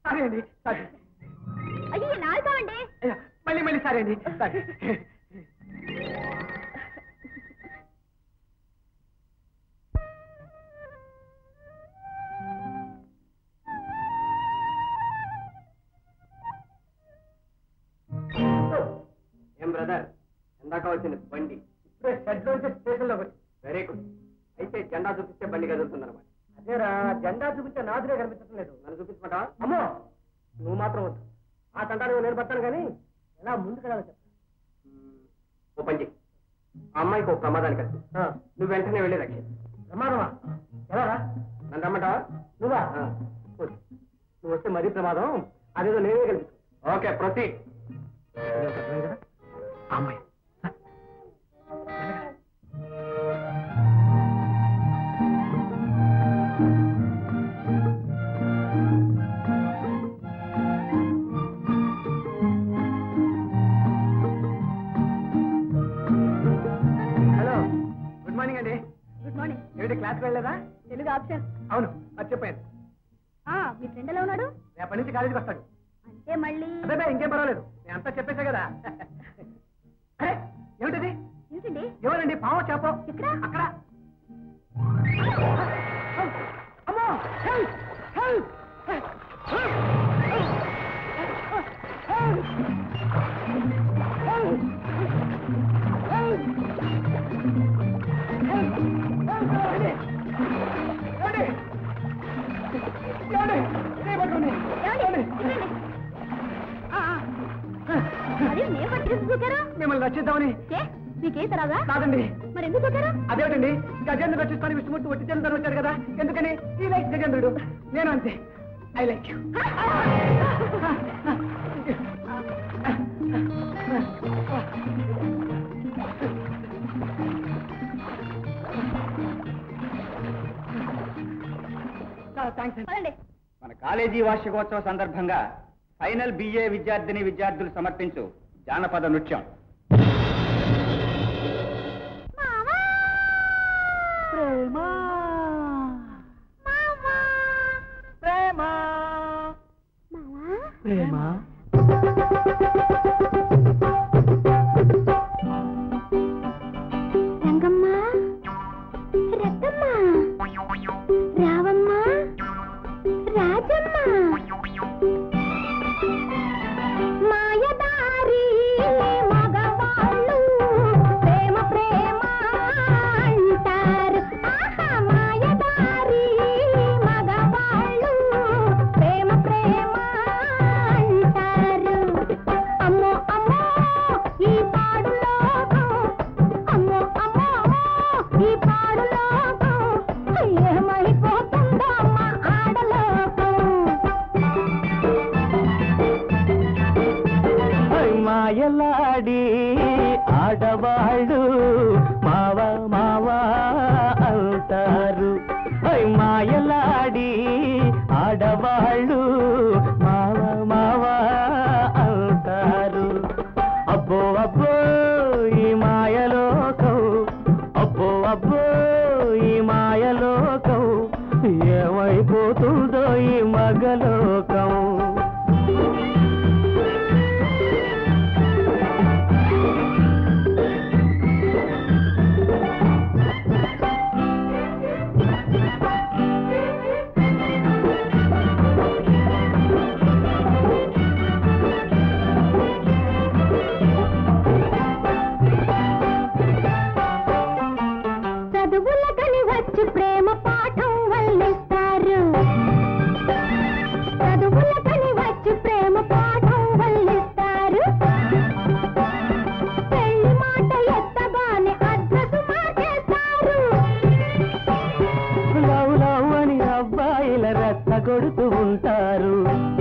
Sorry అండి sorry అయ్యో నాలుగోండి అయ్యా, మళ్ళీ మళ్ళీ సారీ అండి సారీ ఏం బ్రదర్ ఎందాక వచ్చింది బండి ఇప్పుడే షెడ్ నుంచి స్టేషన్లో వచ్చి వెరీ గుడ్ అయితే జెండా చూపిస్తే బండి కదులుతుందన్నమాట అదేరా జెండా చూపించే నాదురే కనిపించడం లేదు నన్ను చూపించమంటావా అమ్మో నువ్వు మాత్రం వద్దు ఆ తంటాన్ని నేను పడతాను కానీ ఎలా ముందుకు వెళ్ళాలో చెప్తా మ్మ్. ఓ పని చెయ్యి. ఆ అమ్మాయికి ఒక ప్రమాదానికి కలిసి ఆ, నువ్వు వెంటనే వెళ్ళి రక్ష ప్రమాదమా ఎలా నన్ను రమ్మంటావా నువ్వా ఆ. వద్దు. నువ్వు వస్తే మరీ ప్రమాదం అదేదో నేనే కల్పిస్తాను ఓకే ప్రొసీడ్ ఆ అమ్మాయి హలో గుడ్ మార్నింగ్ అండి గుడ్ మార్నింగ్ ఏమిటి క్లాస్కి వెళ్ళలేదా తెలుగు ఆప్షన్ అవును అది చెప్పాను ఆ, మీ ఫ్రెండ్ ఎలా ఉన్నాడు రేపటి నుంచి కాలేజీకి వస్తాడు అంటే మళ్ళీ అదే ఇంకేం పర్వాలేదు నేను అంతా చెప్పేశా కదా అరే ఏమిటిది ఏంటండి ఎవరండి పావు చేపో ఎక్కడ? అక్కడ అమ్మో హెల్ప్ హెల్ప్ ఏమండి? ఇవ్వండి. ఆ, ఆ. అదే నేను పట్టి దూకారా మిమ్మల్ని రక్షిద్దామని ఏ మీకే తరాగా కాదండి మరి ఎందుకు దూకారా అదేమిటండి గజేంద్రుడు రక్షిస్తాను విష్ణుమూర్తి ఒట్టి చంద్రుడు వచ్చాడు కదా ఎందుకని ఈ లైక్ గజేంద్రుడు నేను అంతే ఐ లైక్ యూ థ్యాంక్స్ పదండి మన కాలేజీ వార్షికోత్సవ సందర్భంగా ఫైనల్ బిఏ విద్యార్థిని విద్యార్థులు సమర్పించు జానపద నృత్యం ప్రేమ ప్రేమ ప్రేమ రంగమ్మ రత్తమ్మ రావమ్మ రాజమ్మ మాయదారి మగవాళ్ళు ప్రేమ ప్రేమ అంటారు ఆహా మాయదారి మగవాళ్ళు ప్రేమ ప్రేమ అంటారు అమ్మో అమ్మో ఈ పాడు లోకం అమ్మో అమ్మో ఈ పాడు లోకం ఏమైపోతుందో మా ఆడలోకం మాయలాడి ఆడవాళ్ళు మావా మావా అవుతారు మాయలాడి ఆడవాళ్ళు మావా మావా అవుతారు అబ్బో అబ్బో ఈ మాయలోకం అబ్బో అబ్బో ఈ మాయలోకం ఏమైపోతుందో ఈ మగలోకం చదువులకని వచ్చి ప్రేమ పాఠం వల్లిస్తారు చదువులకని వచ్చి ప్రేమ పాఠం వల్లిస్తారు పెళ్లి మాట ఎత్తగానే అడ్రస్ మార్చేస్తారు లవ్ లవ్ అని అబ్బాయిల రెచ్చగొడుతూ ఉంటారు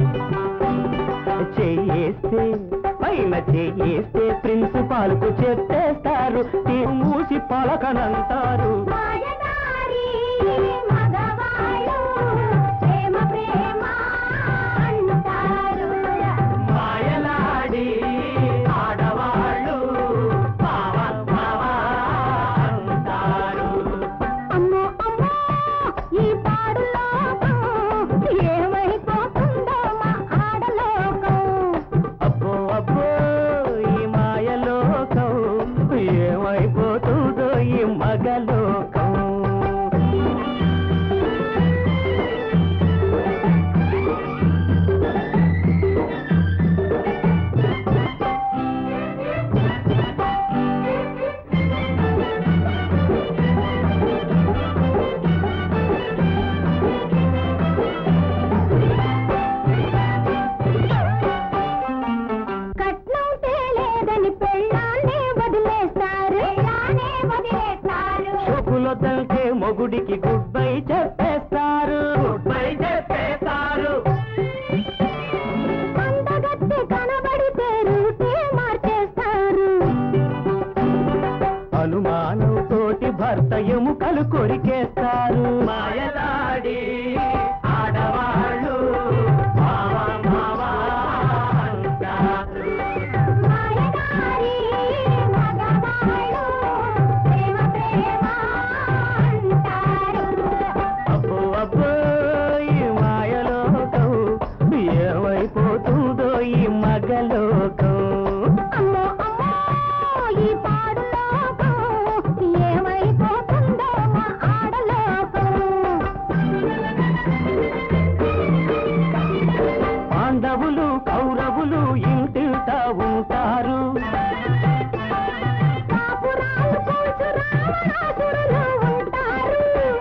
చెయ్యేస్తే పైన చెయ్యేస్తే ప్రిన్సిపాల్ కు చెప్పేస్తారు తీరు మూసి పలకనంటారు మాయదారి మగవాళ్ళు ప్రేమ ప్రేమ అంటారు మాయలాడి ఆడవాళ్ళు బావా బావా అంటారు అమ్మో అమ్మో ఈ పాడు లోకం ఏమైపోతుందో మా ప్రియుడికి గుడ్ బై చెప్పేస్తారు గుడ్ బై చెప్పేస్తారు అందగత్తె కనబడితే రూటే మార్చేస్తారు అనుమానం తోటి భర్త ఎముకలు కొరికేస్తారు మాయలాడి ఆడవాళ్ళు మావా మావా అంటారు. మాయదారి మగవాళ్ళు ప్రేమ ప్రేమ అంటారు అబ్బో అబ్బో ఈ మాయలోకం ఏమైపోతుందో ఈ మగలోకం అమ్మో అమ్మో ఈ పాడు లోకం ఏమైపోతుందో మా ఆడలోకం పాండవులు కౌరవులు ఇంటిట ఉంటారు కాపురాలు కూల్చు రావణాసురులు ఉంటారు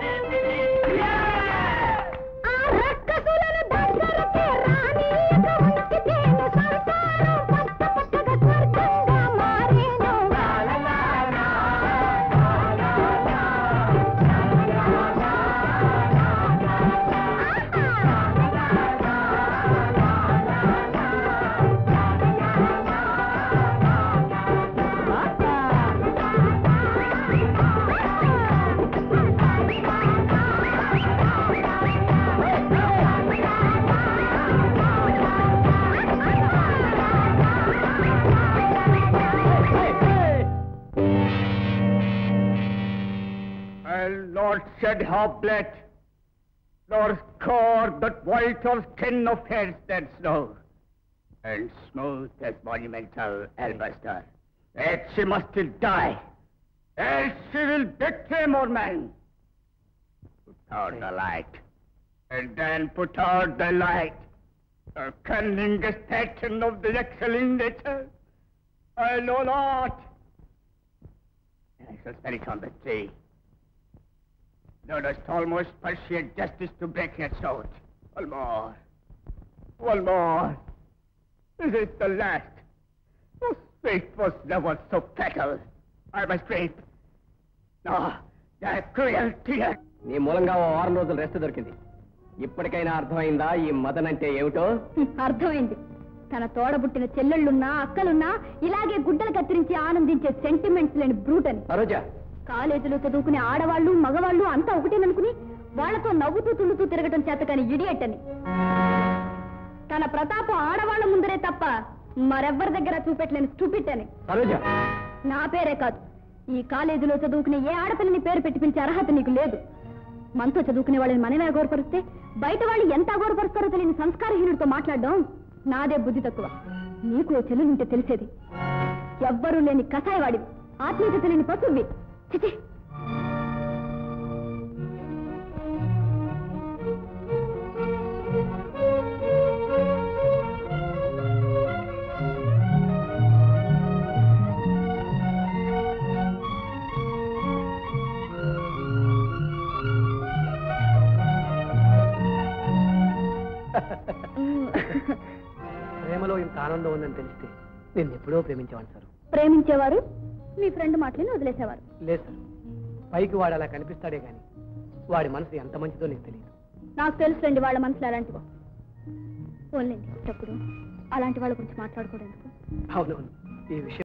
ఆ రక్కసులను దగ్గరకే రానీయక ఉంచితేను సంసారం పక్క పక్కగా స్వర్గంగా మారేను And Lord shed her blood, Lord scored that white of skin of hairs than snow, and smooth as monumental alabaster. Yet she must still die, else she will betray more men. Put out the light, and then put out the light, the cunning extraction of the excelling nature. I know not. I shall spell it on the tree. Thou dost almost persuade justice to break her sword. One more. One more. This is the last. Oh, fate was never so fatal. I must rape. No, that cruel tear. నీ మూలంగా ఓ వారం రోజులు rest దొరికింది ఇప్పటికైనా అర్థమైందా ఈ మదన్ అంటే ఏమిటో అర్థమైంది తన తోడబుట్టిన చెల్లెళ్ళున్నా అక్కలున్నా ఇలాగే గుడ్డలు కత్తిరించి ఆనందించే సెంటిమెంట్స్ లేని బ్రూట్ అని సరోజా కాలేజీలో చదువుకునే ఆడవాళ్ళు మగవాళ్ళు అంతా ఒకటేననుకుని వాళ్లతో నవ్వుతూ తుళ్ళుతూ తిరగటం చేత కాని ఇడియట్ అని తన ప్రతాపం ఆడవాళ్ళ ముందరే తప్ప మరెవ్వరి దగ్గర చూపెట్టలేని స్టూపిట్ అని సరోజా నా పేరే కాదు ఈ కాలేజీలో చదువుకునే ఏ ఆడపిల్లని పేరు పెట్టి పిలిచే అర్హత నీకు లేదు మనతో చదువుకునే వాళ్ళని మనమే అగౌరపరిస్తే బయట వాళ్ళు ఎంత అగౌరపరుస్తారో తెలియని సంస్కారహీనుడితో మాట్లాడడం నాదే బుద్ధి తక్కువ నీకు ఓ చెల్లుంటే తెలిసేది ఎవ్వరూ లేని కషాయవాడివి ఆత్మీయత తెలియని పశువువి చిచి ప్రేమలో ఇంత ఆనందం ఉందని తెలిస్తే నేను ఎప్పుడో ప్రేమించేవాడు సార్ ప్రేమించేవారు మీ ఫ్రెండ్ మాటలను వదిలేసేవారు లేదు సార్ పైకి వాడు అలా కనిపిస్తాడే గాని వాడి మనసు ఎంత మంచిదో నీకు తెలియదు నాకు తెలుసులేండి వాళ్ళ మనసులు అలాంటివో ఓన్లేండి అప్పుడు అలాంటి వాళ్ళ గురించి మాట్లాడుకోవడం ఎందుకు అవునవును ఈ విషయం